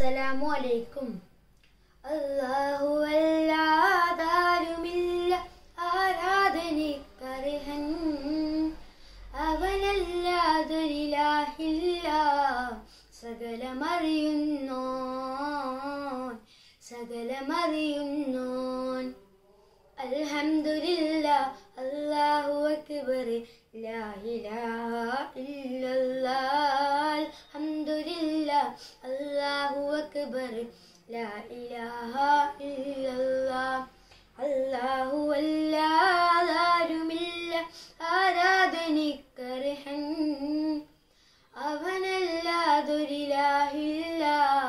അസ്സലാമു അലൈക്കും അല്ലാഹു അല്ലാതാരുമില്ല ആരാധനക്കർഹൻ അവനല്ലാതൊരിലാഹില്ല സകലമറിയുന്നോൻ സകലമറിയുന്നോൻ അൽഹംദുലില്ല അല്ലാഹു അക്ബർ ലാ ഇലാഹ ഇല്ലല്ലാഹ് അൽഹംദുലില്ല അല്ലാഹു അക്ബർ ലാ ഇലാഹ ഇല്ലല്ലാഹ് അല്ലാഹു അല്ലാതാരുമില്ല ആരാധനിക്കർഹൻ അവനല്ലാതൊരിലാഹില്ല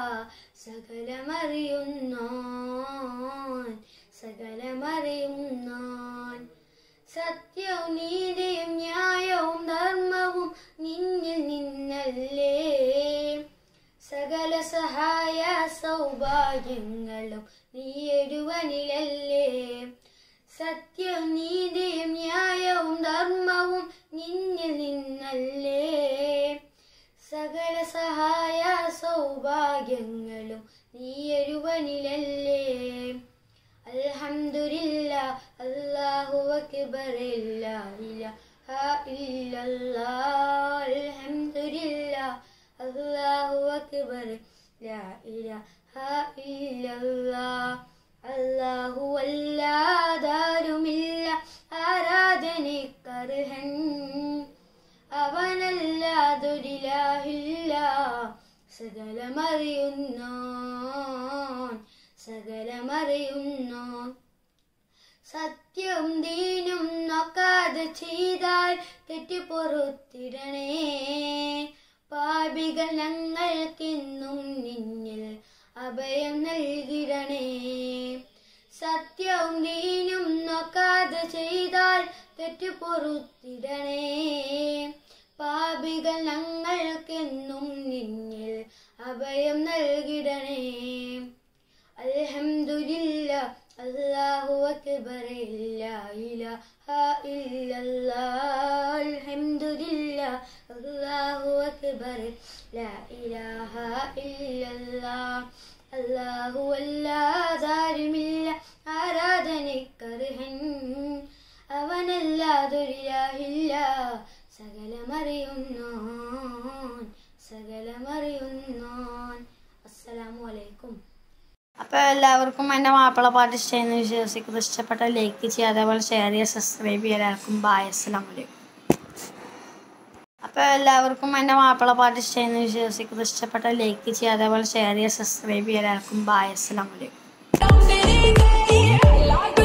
സകലമറിയുന്നോൻ സകലമറിയുന്നോൻ സത്യവും നീതിയും ന്യായവും ധർമ്മവും നിന്നിൽ നിന്നല്ലേ സകല സഹായ സൗഭാഗ്യങ്ങളും നീ ഒരുവനിലല്ലേ സത്യവും നീതിയും ന്യായവും ധർമ്മവും നിന്നിൽ നിന്നല്ലേ സകല സഹായ സൗഭാഗ്യങ്ങളും നീ ഒരുവനിലല്ലേ അൽഹംദുലില്ല അല്ലാഹു അക്ബർ ലാ ഇലാഹ ഇല്ലല്ലാഹ് അൽഹംദുലില്ല അല്ലാഹു അക്ബർ ലാ ഇലാഹ ഇല്ലല്ലാഹ് അല്ലാഹു അല്ലാതാരുമില്ല ആരാധനക്കർഹൻ അവനല്ലാതൊരിലാഹില്ല സകലമറിയുന്നോൻ സകലമറിയുന്നോൻ സത്യം ദീനും നോക്കാതെ ചെയ്താൽ തെറ്റ് പൊറുത്തിടണേ പാപികൾ ഞങ്ങൾക്കെന്നും നിന്നിൽ അഭയം നൽകിടണേ സത്യവും ദീനും നോക്കാതെ ചെയ്താൽ തെറ്റ് പൊറുത്തിടണേ പാപികൾ ഞങ്ങൾക്കെന്നും നിന്നിൽ അഭയം നൽകിടണേ അൽഹംദുലില്ല അല്ലാഹു അക്ബർ ലാ ഇലാഹ ഇല്ലല്ലാഹ് അൽഹംദുലില്ല അല്ലാഹു അക്ബർ ലാ ഇലാഹ ഇല്ലല്ലാഹ് അല്ലാഹു അല്ലാതാരുമില്ല ആരാധനക്കർഹൻ അവനല്ലാതൊരിലാഹില്ല സകലമറിയുന്നോൻ സകലമറിയുന്നോൻ അസ്സലാമു അലൈക്കും അപ്പോൾ എല്ലാവർക്കും എൻ്റെ മാപ്പിള പാട്ട് ഇഷ്ടമെന്ന് വിശ്വസിക്കുന്നു ഇഷ്ടപ്പെട്ട ലൈക്ക് ചെയ്യുക അതേപോലെ ഷെയർ ചെയ്യുക സബ്സ്ക്രൈബ് ചെയ്യുക എല്ലാവർക്കും ബായ് അസ്സലാമു അലൈക്കും അപ്പോൾ എല്ലാവർക്കും എൻ്റെ മാപ്പിള പാട്ട് ഇഷ്ടമെന്ന് വിശ്വസിക്കുന്നു ഇഷ്ടപ്പെട്ട ലൈക്ക് ചെയ്യുക അതേപോലെ ഷെയർ ചെയ്യുക സബ്സ്ക്രൈബ് ചെയ്യുക എല്ലാവർക്കും ബായ് അസ്സലാമു അലൈക്കും Don't get it, like